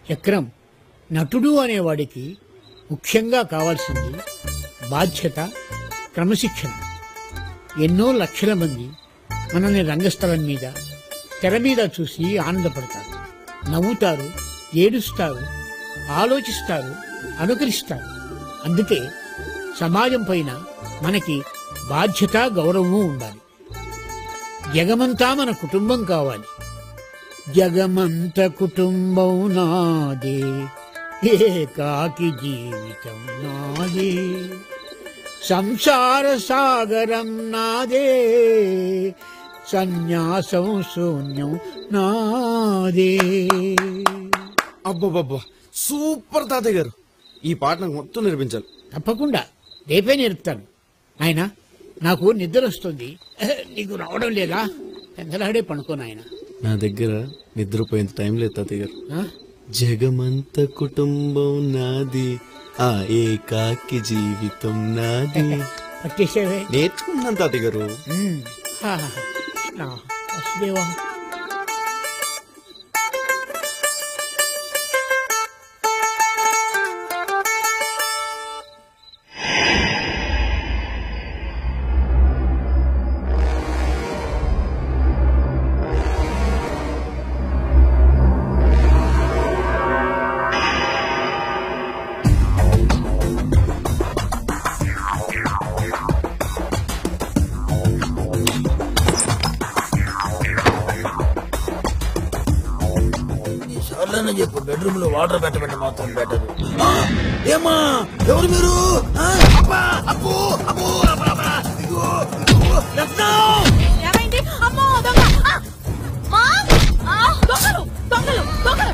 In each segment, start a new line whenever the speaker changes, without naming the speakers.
చక్రం నటుడు అనేవాడికి ముఖ్యంగా కావాల్సింది బాధ్యత క్రమశిక్షణ ఎన్నో లక్షల మంది మనల్ని రంగస్థలం మీద తెర మీద చూసి ఆనందపడతారు నవ్వుతారు ఏడుస్తారు ఆలోచిస్తారు అనుకరిస్తారు అందుకే సమాజం పైన మనకి బాధ్యత గౌరవము ఉండాలి జగమంతా మన కుటుంబం కావాలి జగమంత కుటుంబం నాదే ఏకాకి జీవితం నాదే సంసార సాగరం నాదే సన్యాసం శూన్యం నాదే
అబ్బబ్బబ్బా సూపర్ తాతయ్య గారు ఈ పాట నాకు మొత్తం నేర్పించాలి
తప్పకుండా రేపే నేర్పుతాను ఆయన నాకు నిద్ర వస్తుంది నీకు రావడం లేదా ఎంతలాడే పనుకో నాయన
నా దగ్గర నిద్రపోయేంత టైం లేదు తాతయ్య గారు జగమంత కుటుంబం నాది ఆ ఏకాకి జీవితం నాది
పట్టేసేవే
నేర్చుకున్నాను తాతయ్య గారు
ఉమ్. హా, కృష్ణ వసుదేవా
సర్లేని చెప్పు బెడ్రూమ్ లో వాటర్ పెట్టబెట్టి మాత్రం బెటర్ ఏమా ఎవరు మీరు ఆ, అబ్బా, అబ్బో, అబ్బో, అబ్బా, అబ్బా, ఇదిగో, ఇదిగో, రత్నం!
ఏమైంది అమ్మో దొంగ ఆ! మా! ఆ! దొంగలు దొంగలు దొంగలు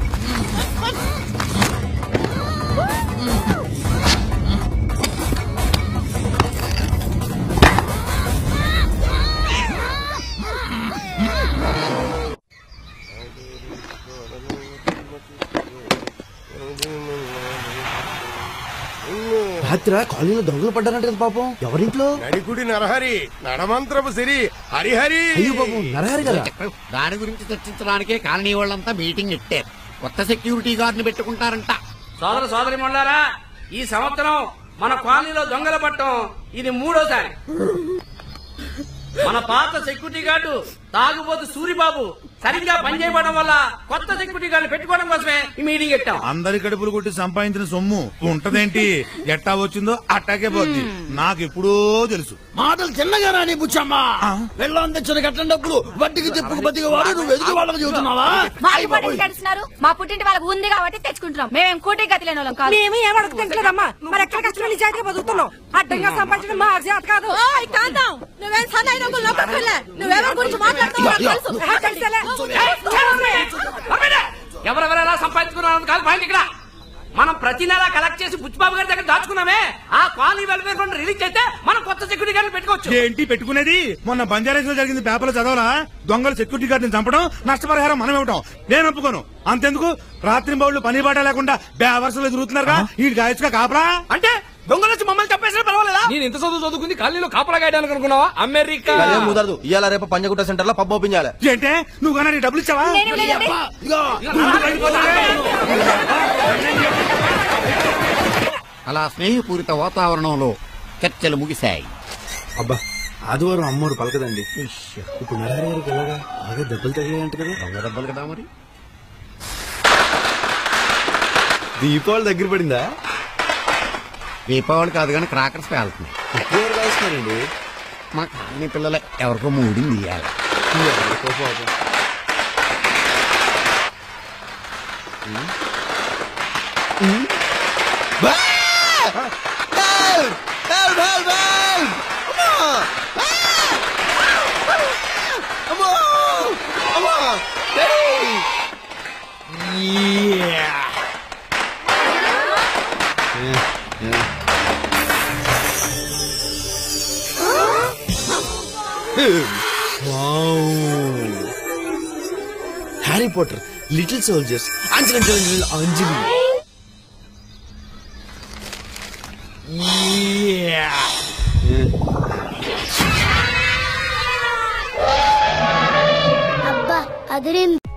రాత్రి కాలనీలో దొంగలు పడ్డారంట కదా పాపం ఎవరింట్లో
నడికుడి నరహరి నడమంత్రపు సిరి హరిహరి
అయ్యో పాపం నరహరి కదా
దాని గురించి చర్చించడానికే కాలనీ వాళ్ళంతా మీటింగ్ ఇట్టారు కొత్త సెక్యూరిటీ గార్డుని పెట్టుకుంటారంట
సోదర సోదరి మొండారా ఈ సంవత్సరం మన కాలనీలో దొంగల పట్టం ఇది మూడోసారి మన పాత సెక్యూరిటీ గార్డు తాగుబోతు సూరిబాబు సరిగ్గా పనిచేయడం వల్ల కొత్త సెక్యూరిటీ గార్డు పెట్టుకోవడం కోసమే ఈ మీటింగ్ పెట్టాం
అందరి కడుపులు కొట్టి సంపాదించిన సొమ్ము ఉంటదేంటి ఎట్టా వచ్చిందో అట్టాకే పోద్ది నాకు ఎప్పుడో తెలుసు
మాటలు చిన్నగా రాని బుచ్చమ్మా వెళ్ళాం తెచ్చిన కట్టిన డబ్బులు వడ్డీకి చెప్పుకు బతికి వాడు నువ్వు ఎదుగు వాళ్ళకి చెబుతున్నావా
మా ఇంపార్టెంట్ గడిచినారు మా పుట్టింటి వాళ్ళకి ఉంది కాబట్టి తెచ్చుకుంటున్నాం మేమేం కూటి గతి లేని వాళ్ళం కాదు
మేము ఏం అడగతింటలేదమ్మా మరి ఎక్కడ కష్టం నిజాయితీగా బతుకుతున్నాం అడ్డంగా సంపాదించడం మా చేత కాదు
కాంతం నువ్వేం సన్నాయి రంగులు లోపలికి నువ్వెవరి గురించి మాట్లాడుతున్నావు నాకు తెలుసు.
ఆ, తెలుసులే.
ఎవరెవరు ఎలా సంపాదించుకున్నారు కాదు పాయింట్ ఇక్కడ మనం ప్రతి నెల కలెక్ట్ చేసి బుచ్చిబాబు గారి దగ్గర దాచుకున్నామే ఆ కాలనీ వెల్ఫేర్ ఫండ్ రిలీజ్ చేస్తే మనం కొత్త సెక్యూరిటీ గార్డు పెట్టుకోవచ్చు
ఏంటి పెట్టుకునేది మొన్న బంజారాస్ లో జరిగింది పేపర్లో చదవలా దొంగలు సెక్యూరిటీ గార్డుని చంపడం నష్టపరిహారం మనం ఇవ్వటం నేను ఒప్పుకోను అంతెందుకు రాత్రి బౌళ్ళు పని బాట లేకుండా బేవర్సలు ఎదురుతున్నారుగా ఈ గాయచ్గా కాపలా
అంటే దొంగలు వచ్చి మమ్మల్ని చెప్పేసినా పర్వాలేదా నేను ఇంత చదువు చదువుకుంది కాలనీలో కాపలా గాయడానికి అనుకున్నావా అమెరికా
అదే కుదరదు ఇవాళ రేపు పంజగుట్ట సెంటర్ లో పబ్ ఓపెన్ చేయాలి
ఏంటే నువ్వు కన్నా నీ డబ్బులు ఇచ్చావా
నేను లేదండి.
అలా స్నేహపూరిత వాతావరణంలో చర్చలు ముగిశాయి
అబ్బా ఆదివారం అమ్మోరు పలకదండి ఇప్పుడు నరహరి గారికి ఎలాగా బాగా దెబ్బలు తగిలాయంట కదా
దొంగ దెబ్బలు కదా మరి
దీపావళి దగ్గర పడిందా
దీపావళి కాదు కానీ క్రాకర్స్ పేలుతున్నాయి
ఎవరు కాస్తున్నారండి
మా కాలనీ పిల్లలే ఎవరికో మూడింది ఇయ్యాలి
Harry Potter Little Soldiers Anjali Anjali
అబ్బా అదిరింది